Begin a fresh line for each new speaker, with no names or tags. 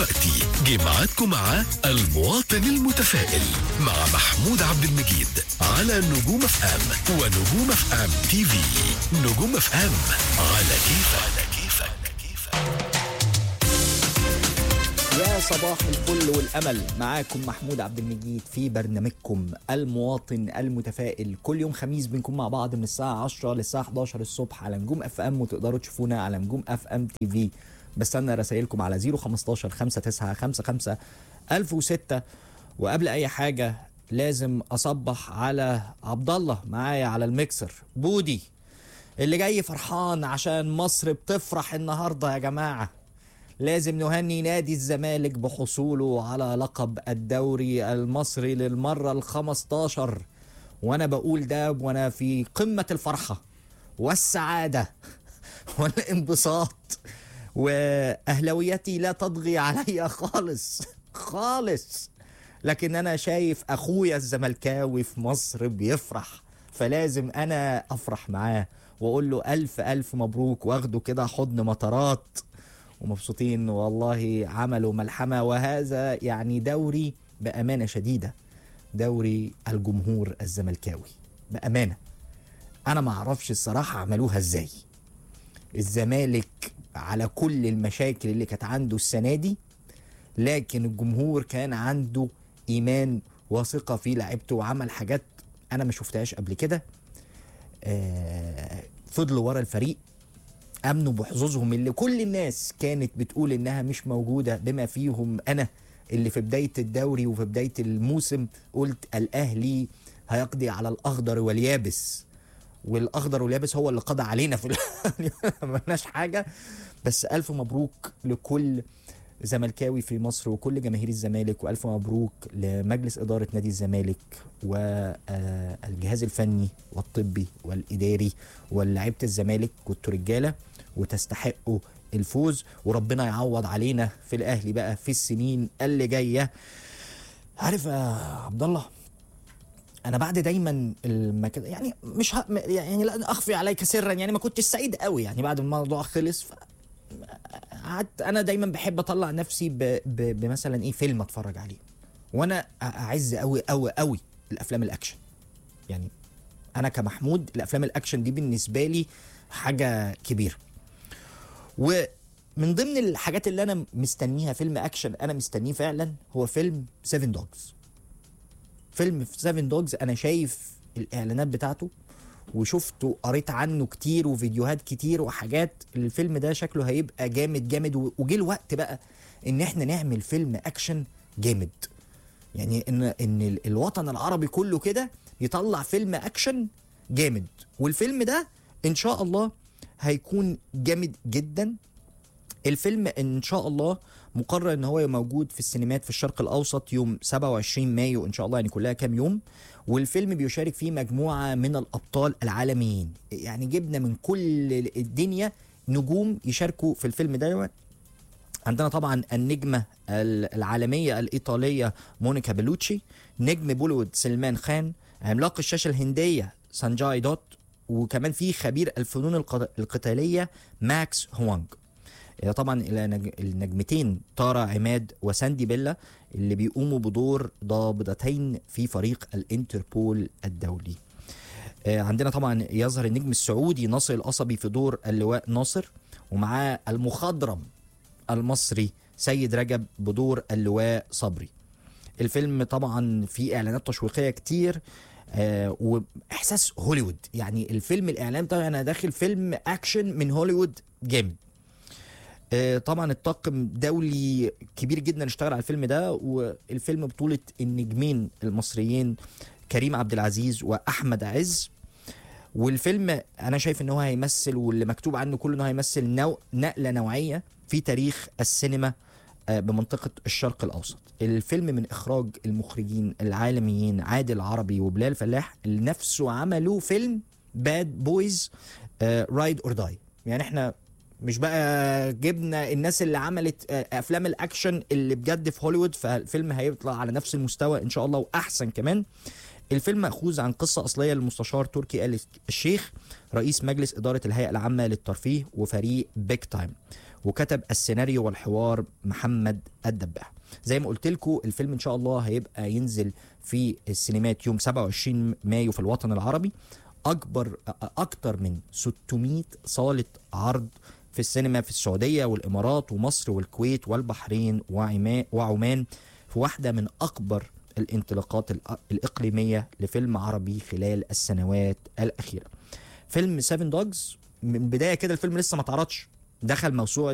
دلوقتي جه ميعادكم مع المواطن المتفائل مع محمود عبد المجيد على نجوم اف ام ونجوم اف ام تي في نجوم اف ام على كيفك على كيفك
يا صباح الفل والامل معاكم محمود عبد المجيد في برنامجكم المواطن المتفائل كل يوم خميس بنكون مع بعض من الساعه 10 للساعه 11 الصبح على نجوم اف ام وتقدروا تشوفونا على نجوم اف ام تي في بستنى رسائلكم على 015 5955 1006 وقبل اي حاجه لازم اصبح على عبد الله معايا على الميكسر بودي اللي جاي فرحان عشان مصر بتفرح النهارده يا جماعه لازم نهني نادي الزمالك بحصوله على لقب الدوري المصري للمرة الخمستاشر وانا بقول ده وانا في قمة الفرحة والسعادة والانبساط واهلويتي لا تضغي عليا خالص خالص لكن انا شايف اخويا الزملكاوي في مصر بيفرح فلازم انا افرح معاه واقول له الف الف مبروك واخده كده حضن مطارات ومبسوطين والله عملوا ملحمه وهذا يعني دوري بامانه شديده دوري الجمهور الزملكاوي بامانه انا ما اعرفش الصراحه عملوها ازاي الزمالك على كل المشاكل اللي كانت عنده السنه دي لكن الجمهور كان عنده ايمان وثقه في لعيبته وعمل حاجات انا ما شفتهاش قبل كده آه فضلوا ورا الفريق امنوا بحظوظهم اللي كل الناس كانت بتقول انها مش موجوده بما فيهم انا اللي في بدايه الدوري وفي بدايه الموسم قلت الاهلي هيقضي على الاخضر واليابس والاخضر واليابس هو اللي قضى علينا في ما عملناش حاجه بس الف مبروك لكل زملكاوي في مصر وكل جماهير الزمالك والف مبروك لمجلس اداره نادي الزمالك والجهاز الفني والطبي والاداري ولاعيبه الزمالك كنتوا رجاله وتستحقوا الفوز وربنا يعوض علينا في الاهلي بقى في السنين اللي جايه عارف يا عبد الله انا بعد دايما المكان يعني مش ه... يعني لا اخفي عليك سرا يعني ما كنتش سعيد قوي يعني بعد ما الموضوع خلص ف... قعدت انا دايما بحب اطلع نفسي ب... ب... بمثلا ايه فيلم اتفرج عليه وانا اعز قوي قوي قوي الافلام الاكشن يعني انا كمحمود الافلام الاكشن دي بالنسبه لي حاجه كبيره ومن ضمن الحاجات اللي انا مستنيها فيلم اكشن انا مستنيه فعلا هو فيلم 7 دوجز فيلم 7 دوجز انا شايف الاعلانات بتاعته وشفته قريت عنه كتير وفيديوهات كتير وحاجات الفيلم ده شكله هيبقى جامد جامد وجه الوقت بقى ان احنا نعمل فيلم اكشن جامد يعني ان ان الوطن العربي كله كده يطلع فيلم اكشن جامد والفيلم ده ان شاء الله هيكون جامد جدا الفيلم ان شاء الله مقرر ان هو موجود في السينمات في الشرق الاوسط يوم 27 مايو ان شاء الله يعني كلها كام يوم والفيلم بيشارك فيه مجموعه من الابطال العالميين يعني جبنا من كل الدنيا نجوم يشاركوا في الفيلم ده عندنا طبعا النجمه العالميه الايطاليه مونيكا بلوتشي نجم بوليوود سلمان خان عملاق الشاشه الهنديه سانجاي دوت وكمان في خبير الفنون القتاليه ماكس هوانج طبعا النجمتين تارا عماد وساندي بيلا اللي بيقوموا بدور ضابطتين في فريق الانتربول الدولي عندنا طبعا يظهر النجم السعودي ناصر القصبي في دور اللواء ناصر ومعاه المخضرم المصري سيد رجب بدور اللواء صبري الفيلم طبعا فيه اعلانات تشويقيه كتير آه واحساس هوليوود يعني الفيلم الاعلان بتاعه انا داخل فيلم اكشن من هوليوود جامد آه طبعا الطاقم دولي كبير جدا اشتغل على الفيلم ده والفيلم بطولة النجمين المصريين كريم عبد العزيز واحمد عز والفيلم انا شايف ان هو هيمثل واللي مكتوب عنه كله انه هيمثل نوع نقله نوعيه في تاريخ السينما آه بمنطقه الشرق الاوسط الفيلم من اخراج المخرجين العالميين عادل عربي وبلال فلاح اللي نفسه عملوا فيلم باد بويز رايد اور داي يعني احنا مش بقى جبنا الناس اللي عملت افلام الاكشن اللي بجد في هوليوود فالفيلم هيطلع على نفس المستوى ان شاء الله واحسن كمان الفيلم مأخوذ عن قصة أصلية للمستشار تركي آل الشيخ رئيس مجلس إدارة الهيئة العامة للترفيه وفريق بيك تايم وكتب السيناريو والحوار محمد الدباح زي ما قلت لكم الفيلم ان شاء الله هيبقى ينزل في السينمات يوم 27 مايو في الوطن العربي اكبر اكتر من 600 صاله عرض في السينما في السعوديه والامارات ومصر والكويت والبحرين وعما- وعمان في واحده من اكبر الانطلاقات الأ- الاقليميه لفيلم عربي خلال السنوات الاخيره فيلم 7 دوجز من بدايه كده الفيلم لسه ما اتعرضش دخل موسوعه